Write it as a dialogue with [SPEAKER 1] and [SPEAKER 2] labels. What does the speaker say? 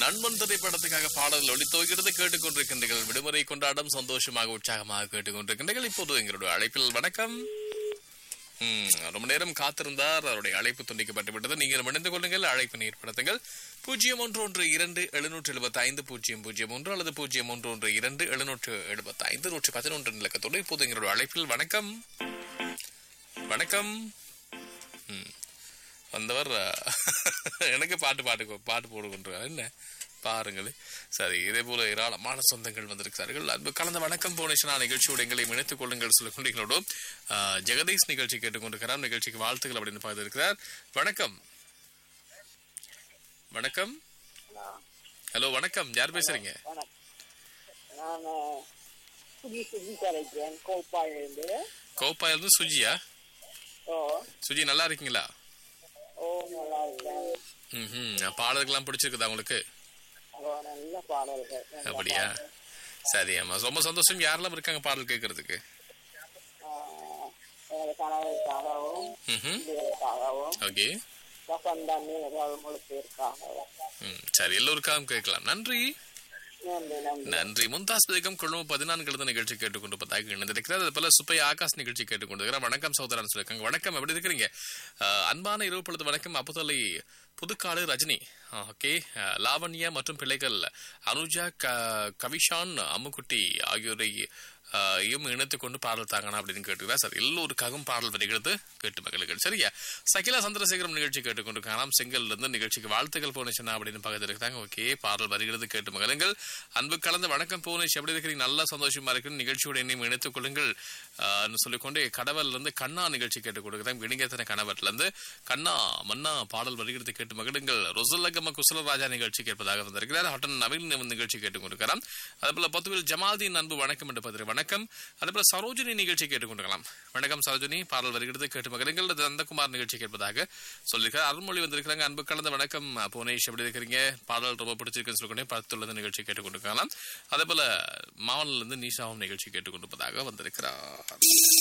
[SPEAKER 1] நண்பன் திரைப்படத்துக்காக பாடல்கள் ஒளித்துவகிறது கேட்டுக்கொண்டிருக்கின்றீர்கள் விடுமுறை கொண்டாடம் சந்தோஷமாக உற்சாகமாக கேட்டுக்கொண்டிருக்கின்றீர்கள் இப்போது எங்களுடைய அழைப்பில் வணக்கம் ம், ரொம்ப நேரம் காத்திருந்தார் அவருடைய அழைப்பு துண்டிக்கப்பட்டு விட்டது நீங்கள் இணைந்து கொள்ளுங்கள் அழைப்பு ஏற்படுத்துங்கள் பூஜ்ஜியம் ஒன்று ஒன்று இரண்டு எழுநூற்று எழுபத்தி ஐந்து பூஜ்ஜியம் பூஜ்ஜியம் ஒன்று அல்லது பூஜ்ஜியம் ஒன்று ஒன்று இரண்டு எழுநூற்று எழுபத்தி ஐந்து நூற்றி பதினொன்று இலக்கத்தோடு இப்போது எங்களுடைய அழைப்பில் வணக்கம் வணக்கம் ம். வந்தவர் அஹ், எனக்கு பாட்டு பாட்டு பாட்டு போடுகின்றார் என்ன பாருங்கள் சரி இதே போல ஏராளமான சொந்தங்கள் வந்திருக்கிறார்கள் அன்பு கலந்த வணக்கம் போனேஷனா நிகழ்ச்சியோடு எங்களை இணைத்துக் கொள்ளுங்கள் சொல்லிக் கொண்டு எங்களோடு அஹ், ஜெகதீஷ் நிகழ்ச்சி கேட்டுக்கொண்டிருக்கிறார் நிகழ்ச்சிக்கு வாழ்த்துக்கள் அப்படின்னு பார்த்திருக்கிறார் வணக்கம் வணக்கம் ஹலோ வணக்கம் யார் பேசுறீங்க
[SPEAKER 2] வணக்கம் நான் புதிய சுஜி கரைக்கிறேன் கோப்பாயிலிருந்து
[SPEAKER 1] கோப்பாயில இருந்து சுஜியா
[SPEAKER 2] ஓ
[SPEAKER 1] சுஜி நல்லா இருக்கீங்களா
[SPEAKER 2] ஓ நல்லா இருக்கேன்
[SPEAKER 1] ம் பாடல்கள்லாம் பிடிச்சிருக்குதா உங்களுக்கு
[SPEAKER 2] ஓ நல்ல பாடல்கள் நல்ல
[SPEAKER 1] அப்படியா சரி ஆமா ரொம்ப சந்தோஷம் யாரெல்லாம் இருக்காங்க பாடல் கேட்கறதுக்கு
[SPEAKER 2] ஆஹ், எனது கணவருக்காகவும்
[SPEAKER 1] ம்
[SPEAKER 2] பிள்ளைகளுக்காகவும்
[SPEAKER 1] ஓகே
[SPEAKER 2] வசந்தாமி முழு பேருக்காகவும்
[SPEAKER 1] ம் சரி எல்லோருக்காகவும் கேட்கலாம் நன்றி
[SPEAKER 2] நன்றி நன்றி
[SPEAKER 1] நன்றி மும்தாஸ் பேகம் கொள்ளும் பதினான்கு எழுத நிகழ்ச்சி கேட்டுக்கொண்டு பத்தாக இணைந்திருக்கிறார் அது போல சுப்பை ஆகாஷ் நிகழ்ச்சி கேட்டுக்கொண்டிருக்கிறார் வணக்கம் சகோதரன் சொல்லிருக்காங்க வணக்கம் எப்படி இருக்கிறீங்க அஹ், அன்பான இரவு பொழுது வணக்கம் அப்பத்தலை புதுக்காடு ரஜினி ஓகே லாவண்யா மற்றும் பிள்ளைகள் அனுஜா க- கவிஷான் அம்முக்குட்டி ஆகியோரை அஹ், யும் இணைத்துக் கொண்டு பாடல் தாங்கணும் அப்படின்னு கேட்டுக்கிறார் சார் எல்லோருக்காகவும் பாடல் வருகிறது கேட்டு மகளுக்கு சரியா சகிலா சந்திரசேகரம் நிகழ்ச்சி கேட்டுக்கொண்டிருக்கலாம் செங்கல்ல இருந்து நிகழ்ச்சிக்கு வாழ்த்துக்கள் போனேஷனா அப்படின்னு பக்கத்தில் இருக்காங்க ஓகே பாடல் வருகிறது கேட்டு மகளுங்கள் அன்பு கலந்த வணக்கம் போனேஷ் எப்படி இருக்கிறீங்க நல்லா சந்தோஷமா இருக்கு நிகழ்ச்சியோட என்னையும் இணைத்துக் கொள்ளுங்கள் ஆஹ் சொல்லிக்கொண்டு கடவுள்ல இருந்து கண்ணா நிகழ்ச்சி கேட்டுக் கொடுக்குறேன் இணைங்கத்தன கணவர்ல இருந்து கண்ணா மன்னா பாடல் வருகிறது கேட்டு மகிழுங்கள் ரொசல்லகம குசலராஜா நிகழ்ச்சி கேட்பதாக வந்திருக்கிறார் ஹட்டன் நவீன் நிகழ்ச்சி கேட்டுக் கொண்டிருக்கிறார் அதேபோல பத்துவில் ஜமால்தீன் அன்பு வணக்கம் என்று பதிவு வணக்கம் அதேபோல சரோஜினி நிகழ்ச்சி கேட்டுக்கொண்டிருக்கலாம் வணக்கம் சரோஜினி பாடல் வருகிறது கேட்டு மகிழுங்கள் அது நந்தகுமார் நிகழ்ச்சி கேட்பதாக சொல்லியிருக்கார் அருள்மொழி வந்திருக்கிறாங்க அன்பு கலந்த வணக்கம் புவனேஷ் எப்படி இருக்கிறீங்க பாடல் ரொம்ப பிடிச்சிருக்குன்னு சொல்லிக்கொண்டே பத்துள்ளது நிகழ்ச்சி கேட்டுக்கொண்டிருக்கலாம் அதே போல மாவனிலிருந்து நீஷாவும் நிகழ்ச்சி கேட்டுக்கொண்டிருப்பதாக வந்திருக்கிறார்